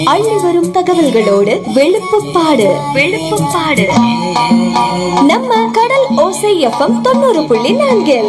அள்ளி வரும் தகவல்களோடு வெளுப்புப்பாடு வெளுப்புப்பாடு நம்ம கடல் ஓசை எஃப்எம் தொண்ணூறு புள்ளி நான்கில்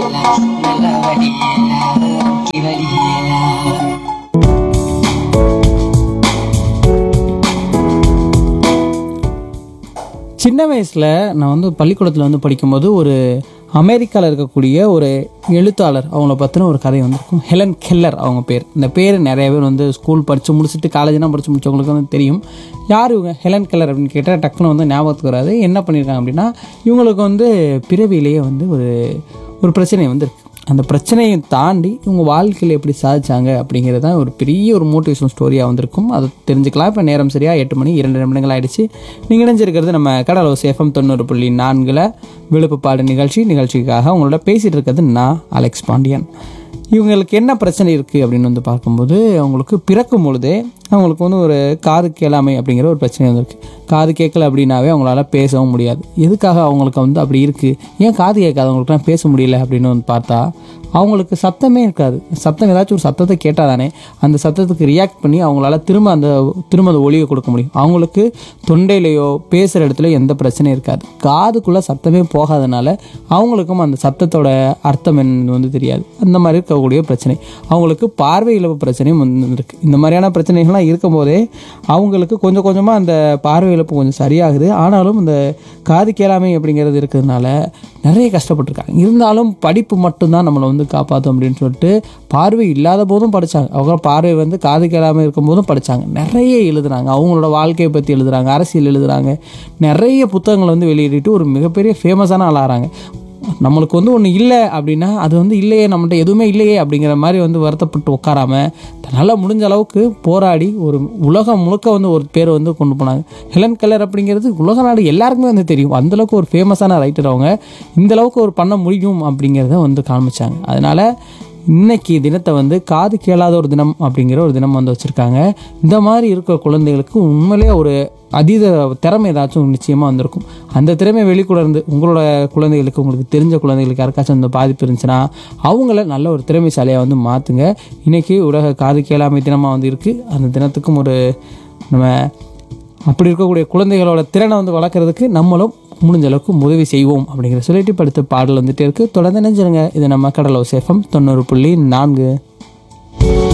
சின்ன வயசில் நான் வந்து பள்ளிக்கூடத்தில் வந்து படிக்கும்போது ஒரு அமெரிக்காவில் இருக்கக்கூடிய ஒரு எழுத்தாளர் அவங்கள பற்றின ஒரு கதை வந்திருக்கும் ஹெலன் கெல்லர் அவங்க பேர் இந்த பேர் நிறைய பேர் வந்து ஸ்கூல் படித்து முடிச்சுட்டு காலேஜ்லாம் படித்து முடிச்சவங்களுக்கு வந்து தெரியும் யார் இவங்க ஹெலன் கெல்லர் அப்படின்னு கேட்டால் டக்குன்னு வந்து ஞாபகத்துக்கு வராது என்ன பண்ணியிருக்காங்க அப்படின்னா இவங்களுக்கு வந்து பிறவியிலேயே வந்து ஒரு ஒரு பிரச்சனை வந்து இருக்கு அந்த பிரச்சனையை தாண்டி இவங்க வாழ்க்கையில் எப்படி சாதிச்சாங்க அப்படிங்கிறது தான் ஒரு பெரிய ஒரு மோட்டிவேஷன் ஸ்டோரியாக வந்திருக்கும் அதை தெரிஞ்சுக்கலாம் இப்போ நேரம் சரியாக எட்டு மணி இரண்டு நிமிடங்கள் ஆயிடுச்சு நீங்கள் இணைஞ்சிருக்கிறது நம்ம கடலோஸ் எஃப்எம் தொண்ணூறு புள்ளி நான்கில் விழுப்புப்பாடு நிகழ்ச்சி நிகழ்ச்சிக்காக உங்களோட பேசிகிட்டு இருக்கிறது நான் அலெக்ஸ் பாண்டியன் இவங்களுக்கு என்ன பிரச்சனை இருக்குது அப்படின்னு வந்து பார்க்கும்போது அவங்களுக்கு பிறக்கும் பொழுதே அவங்களுக்கு வந்து ஒரு காது கேளாமை அப்படிங்கிற ஒரு பிரச்சனை வந்திருக்கு காது கேட்கல அப்படின்னாவே அவங்களால பேசவும் முடியாது எதுக்காக அவங்களுக்கு வந்து அப்படி இருக்குது ஏன் காது கேட்காதவங்களுக்குலாம் பேச முடியல அப்படின்னு வந்து பார்த்தா அவங்களுக்கு சத்தமே இருக்காது சத்தம் ஏதாச்சும் ஒரு சத்தத்தை கேட்டால் தானே அந்த சத்தத்துக்கு ரியாக்ட் பண்ணி அவங்களால திரும்ப அந்த திரும்ப அந்த ஒளியை கொடுக்க முடியும் அவங்களுக்கு தொண்டையிலையோ பேசுகிற இடத்துல எந்த பிரச்சனையும் இருக்காது காதுக்குள்ளே சத்தமே போகாதனால அவங்களுக்கும் அந்த சத்தத்தோட அர்த்தம் என்னன்னு வந்து தெரியாது அந்த மாதிரி இருக்கக்கூடிய பிரச்சனை அவங்களுக்கு பார்வை இழப்பு பிரச்சனையும் வந்து இருக்குது இந்த மாதிரியான பிரச்சனைகள்லாம் இருக்கும்போதே அவங்களுக்கு கொஞ்சம் கொஞ்சமாக அந்த பார்வை இழப்பு கொஞ்சம் சரியாகுது ஆனாலும் இந்த காது கேளாமை அப்படிங்கிறது இருக்கிறதுனால நிறைய கஷ்டப்பட்டிருக்காங்க இருந்தாலும் படிப்பு மட்டும்தான் நம்மளை வந்து காப்பாற்றும் அப்படின்னு சொல்லிட்டு பார்வை இல்லாத போதும் படித்தாங்க அவங்க பார்வை வந்து காது கேளாமல் இருக்கும்போதும் படித்தாங்க நிறைய எழுதுறாங்க அவங்களோட வாழ்க்கையை பற்றி எழுதுறாங்க அரசியல் எழுதுறாங்க நிறைய புத்தகங்களை வந்து வெளியிட்டு ஒரு மிகப்பெரிய ஃபேமஸான ஆளாகிறாங்க நம்மளுக்கு வந்து ஒன்று இல்லை அப்படின்னா அது வந்து இல்லையே நம்மகிட்ட எதுவுமே இல்லையே அப்படிங்கிற மாதிரி வந்து வருத்தப்பட்டு உட்காராம தன்னால் முடிஞ்ச அளவுக்கு போராடி ஒரு உலகம் முழுக்க வந்து ஒரு பேர் வந்து கொண்டு போனாங்க ஹெலன் கலர் அப்படிங்கிறது உலக நாடு எல்லாருக்குமே வந்து தெரியும் அந்தளவுக்கு ஒரு ஃபேமஸான ரைட்டர் அவங்க இந்த அளவுக்கு ஒரு பண்ண முடியும் அப்படிங்கிறத வந்து காமிச்சாங்க அதனால இன்னைக்கு தினத்தை வந்து காது கேளாத ஒரு தினம் அப்படிங்கிற ஒரு தினம் வந்து வச்சுருக்காங்க இந்த மாதிரி இருக்கிற குழந்தைகளுக்கு உண்மையிலே ஒரு அதீத திறமை ஏதாச்சும் நிச்சயமாக வந்திருக்கும் அந்த திறமை வெளிக்கொணர்ந்து உங்களோட குழந்தைகளுக்கு உங்களுக்கு தெரிஞ்ச குழந்தைகளுக்கு யாருக்காச்சும் அந்த பாதிப்பு இருந்துச்சுன்னா அவங்கள நல்ல ஒரு திறமைசாலியாக வந்து மாற்றுங்க இன்றைக்கி உலக காது கேளாமை தினமாக வந்து இருக்குது அந்த தினத்துக்கும் ஒரு நம்ம அப்படி இருக்கக்கூடிய குழந்தைகளோட திறனை வந்து வளர்க்குறதுக்கு நம்மளும் முடிஞ்ச அளவுக்கு உதவி செய்வோம் அப்படிங்கிற சொல்லிட்டு படுத்த பாடல் வந்துட்டே இருக்குது தொடர்ந்து நினைஞ்சிருங்க இது நம்ம கடலோ சேஃபம் தொண்ணூறு புள்ளி நான்கு